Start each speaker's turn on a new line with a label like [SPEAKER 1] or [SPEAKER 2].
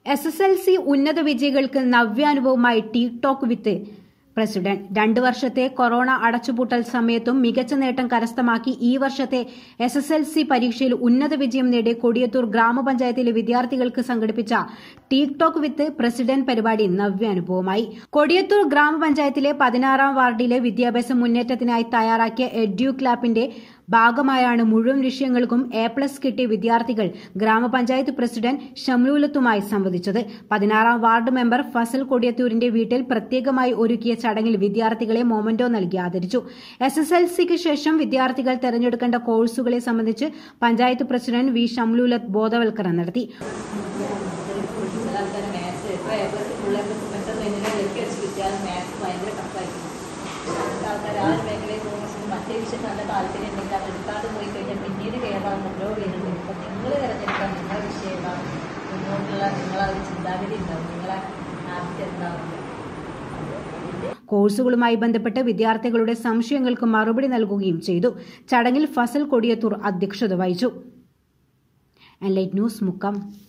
[SPEAKER 1] S S L C ഉന്നത വിജയികൾക്ക് നവ്യാനുഭവമായി TikTok വിത്ത് president രണ്ടു വർഷത്തെ കൊറോണ അടച്ചുപൂട്ടൽ സമയത്തും മികച്ച നേട്ടം കരസ്ഥമാക്കി ഈ വർഷത്തെ എസ് എസ് എൽ സി പരീക്ഷയിൽ ഉന്നത വിജയം നേടിയ കൊടിയത്തൂർ ഗ്രാമപഞ്ചായത്തിലെ വിദ്യാർത്ഥികൾക്ക് സംഘടിപ്പിച്ച ടിക്ടോക്ക് വിത്ത് പ്രസിഡന്റ് പരിപാടി നവ്യാനുഭവമായി കൊടിയത്തൂർ ഗ്രാമപഞ്ചായത്തിലെ പതിനാറാം വാർഡിലെ വിദ്യാഭ്യാസ മുന്നേറ്റത്തിനായി തയ്യാറാക്കിയ എഡ്യൂ ക്ലാപ്പിന്റെ ഭാഗമായാണ് മുഴുവൻ വിഷയങ്ങൾക്കും എ പ്ലസ് കിട്ടിയ വിദ്യാർത്ഥികൾ ഗ്രാമപഞ്ചായത്ത് പ്രസിഡന്റ് ഷംലൂലത്തുമായി സംവദിച്ചത് പതിനാറാം വാർഡ് മെമ്പർ ഫസൽ കൊടിയത്തൂരിന്റെ വീട്ടിൽ പ്രത്യേകമായി ഒരുക്കിയ ചടങ്ങിൽ വിദ്യാർത്ഥികളെ മൊമന്റോ നൽകി ആദരിച്ചു എസ് എസ് എൽ സിക്ക് ശേഷം വിദ്യാർത്ഥികൾ തെരഞ്ഞെടുക്കേണ്ട കോഴ്സുകളെ സംബന്ധിച്ച് പഞ്ചായത്ത് പ്രസിഡന്റ് വി ഷംലൂലത്ത് ബോധവൽക്കരണം നടത്തി
[SPEAKER 2] ആൾക്കാർ മാത്സ് ഇപ്പോൾ A plus full A plus പെട്ടെന്ന് എങ്ങനെ ഇറക്കി അടിച്ച് കിട്ടിയാൽ മാത്സ് ഭയങ്കര ടഫായിരിക്കും ആൾക്കാർ ആ ഒരു മേഖലയിൽ പോകുമ്പോൾ മറ്റേ വിഷയം നല്ല താല്പര്യം ഉണ്ടെങ്കിൽ അത് എടുക്കാതെ പോയി കഴിഞ്ഞാൽ പിന്നീട് കയറാൻ മുന്നോ വരുന്നുണ്ട് ഇപ്പം നിങ്ങൾ തിരഞ്ഞെടുക്കാൻ നിങ്ങളുടെ വിഷയം ഏതാണ് മുന്നോട്ടുള്ള നിങ്ങളെ ഒരു ചിന്താഗതി ഉണ്ടാവും നിങ്ങളെ ആദ്യത്തെ എന്താവും
[SPEAKER 1] കോഴ്സുകളുമായി ബന്ധപ്പെട്ട് വിദ്യാർത്ഥികളുടെ സംശയങ്ങൾക്ക് മറുപടി നൽകുകയും ചെയ്തു ചടങ്ങിൽ ഫസൽ കൊടിയത്തൂർ അധ്യക്ഷത വഹിച്ചു എൻലൈറ്റ് ന്യൂസ് മുക്കം